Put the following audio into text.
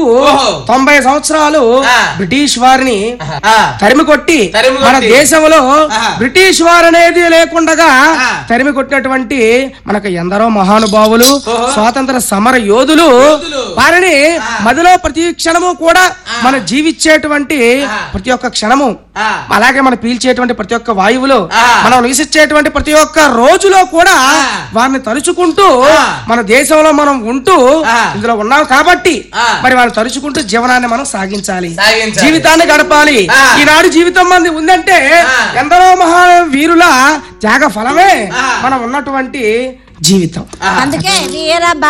దాదాపు ఓహో. తొంభై సంవత్సరాలు ఆ. బ్రిటిష్ వారిని ఆ, తరిమి కొట్టి తరిమి మన కొట్టి. దేశంలో ఆహా. బ్రిటిష్ వారు అనేది లేకుండగా ఆ. తరిమి కొట్టినటువంటి మనకు ఎందరో మహానుభావులు ఓహో. స్వాతంత్ర సమర యోధులు యోధులు. వారిని ఆ. మదిలో ప్రతి క్షణము కూడా ఆ. మనం జీవించేటువంటి ఆ. ప్రతి ఒక్క క్షణము ఆ. అలాగే మనం పీల్చేటువంటి ప్రతి ఒక్క వాయువులో ఆ. మనం నివసించేటువంటి ప్రతి ఒక్క రోజులో కూడా ఆ. వారిని తలుచుకుంటూ ఆ. మన దేశంలో మనం ఉంటూ ఆ. ఇందులో ఉన్నాం కాబట్టి ఆ. మరి వారిని తలుచుకుంటూ జీవనాన్ని మనం సాగించాలి సాగించాలి. జీవితాన్ని గడపాలి ఆ. ఈనాడు జీవితం మంది ఉందంటే ఆ. ఎందరో మహా వీరుల త్యాగ ఫలమే ఆ. మనం ఉన్నటువంటి జీవితం ఆ. అందుకే వీర